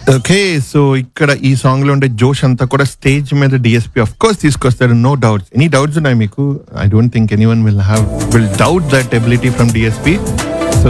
okay so ఇక్కడ ఈ song లో ఉండే జోష్ అంతా కూడా స్టేజ్ మీద డిఎస్పీ ఆఫ్ కోర్స్ తీసుకొస్తారు నో డౌట్స్ ఎనీ డౌట్స్ ఉన్నాయి మీకు I don't think anyone will have will doubt that ability from DSP so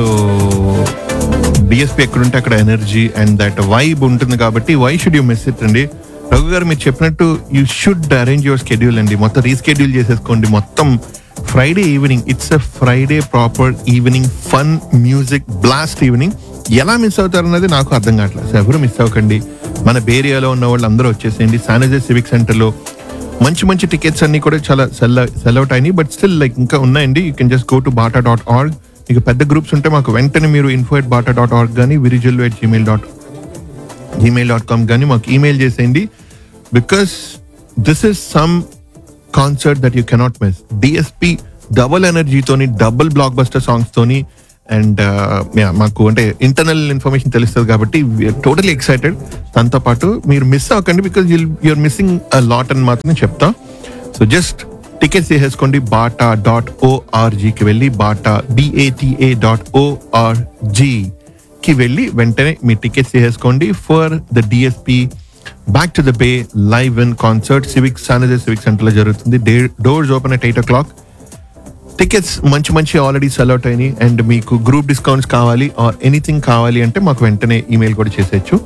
DSP ఎక్కడుంటే అక్కడ ఎనర్జీ అండ్ దట్ వైబ్ ఉంటుంది కాబట్టి why should you miss it అండి రఘు గారు మీరు చెప్పినట్టు you should arrange your schedule అండి మొత్తం రీస్కెడ్యూల్ చేసేసుకోండి మొత్తం Friday evening it's a Friday proper evening fun music blast evening ఎలా మిస్ అవుతారు అన్నది నాకు అర్థం కావట్లేదు సో ఎవరు మిస్ అవ్వకండి మన బేరియాలో ఉన్న వాళ్ళు అందరూ వచ్చేసేయండి సానజే సివిక్ సెంటర్లో మంచి మంచి టికెట్స్ అన్ని కూడా చాలా సెల్ సెల్ అవుట్ అయినాయి బట్ స్టిల్ లైక్ ఇంకా ఉన్నాయండి you can just go to BATA dot org మీకు పెద్ద గ్రూప్స్ ఉంటే మాకు వెంటనే మీరు info at BATA dot org కానీ విరిజల్ at Gmail dot Gmail dot com కానీ మాకు ఈమెయిల్ చేసేయండి because this is some concert that you cannot miss DSP double ఎనర్జీతోని డబుల్ బ్లాక్ బస్టర్ సాంగ్స్ తోని అండ్ మాకు అంటే ఇంటర్నల్ ఇన్ఫర్మేషన్ తెలుస్తుంది కాబట్టి టోటలీ ఎక్సైటెడ్ దాంతో పాటు మీరు మిస్ అవ్వకండి because you're missing a lot అని మాత్రం చెప్తా సో జస్ట్ టికెట్స్ తీసేసుకోండి బాటా డాట్ ఓఆర్జీకి వెళ్ళి బాటా బిఏటిఏ డాట్ ఓఆర్జీ కి వెళ్ళి వెంటనే మీ టికెట్స్ తీసేసుకోండి for the DSP back to the bay live in concert civic San Jose civic centre లో జరుగుతుంది doors open at eight o'clock tickets మంచి మంచి ఆల్రెడీ సెల్ అవుట్ అయినాయి అండ్ మీకు గ్రూప్ డిస్కౌంట్స్ కావాలి ఆర్ ఎనీథింగ్ కావాలి అంటే మాకు వెంటనే ఈమెయిల్ కూడా చేసేయచ్చు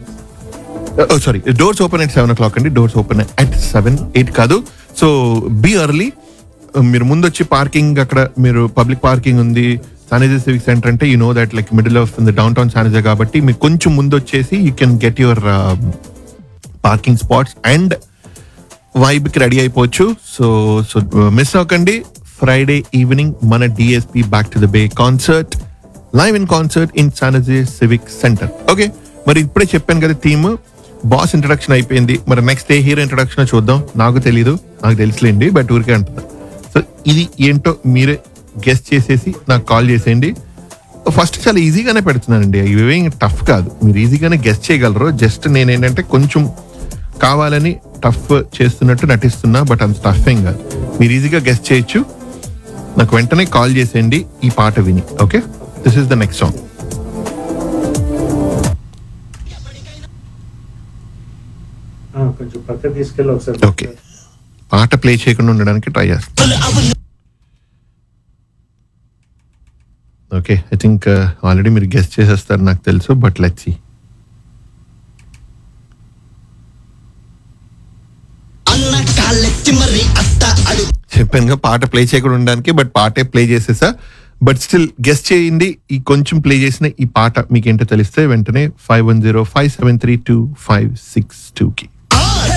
sorry doors open at seven o'clock అండి doors open at seven eight కాదు సో బీ అర్లీ మీరు ముందు వచ్చి పార్కింగ్ అక్కడ మీరు పబ్లిక్ పార్కింగ్ ఉంది సానిజే సివిక్ సెంటర్ అంటే you know that like middle of the downtown San Jose కాబట్టి మీకు కొంచెం ముందు వచ్చేసి you can get your parking spots and vibe కి రెడీ అయిపోవచ్చు సో సో మిస్ అవ్వకండి ఫ్రైడే ఈవినింగ్ మన DSP back to the bay concert live in concert in San Jose civic centre okay మరి ఇప్పుడే చెప్పాను కదా థీమ్ బాస్ ఇంట్రడక్షన్ అయిపోయింది మరి నెక్స్ట్ ఏ హీరో ఇంట్రడక్షన్ చూద్దాం నాకు తెలీదు నాకు తెలుసులేండి బట్ ఊరికే అంటున్నా సో ఇది ఏంటో మీరే గెస్ట్ చేసేసి నాకు కాల్ చేసేయండి ఫస్ట్ చాలా ఈజీగానే పెడుతున్నానండి ఇవేం టఫ్ కాదు మీరు ఈజీగానే గెస్ట్ చేయగలరు జస్ట్ నేను ఏంటంటే కొంచెం కావాలని టఫ్ చేస్తున్నట్టు నటిస్తున్నా బట్ అంత టఫ్ ఏం కాదు మీరు ఈజీగా గెస్ట్ చేయొచ్చు నాకు వెంటనే కాల్ చేసేయండి ఈ పాట విని okay this is the next song ఆ, కొంచెం పక్క తీసుకెళ్ళి ఒకసారి ఓకే పాట ప్లే చేయకుండా ఉండడానికి ట్రై చేస్తాను ఓకే ఐ థింక్ ఆల్రెడీ మీరు గెస్ట్ చేసేస్తారు నాకు తెలుసు బట్ లెట్స్ సీ అన్న కాళ్ళెత్తి మరి అత్త అడుగు చెప్పాను పాట ప్లే చేయకుండా ఉండడానికి బట్ పాటే ప్లే చేసేసా బట్ స్టిల్ గెస్ట్ చేయండి ఈ కొంచెం ప్లే చేసిన ఈ పాట మీకేంటో తెలిస్తే వెంటనే five one zero five seven three two five six two కి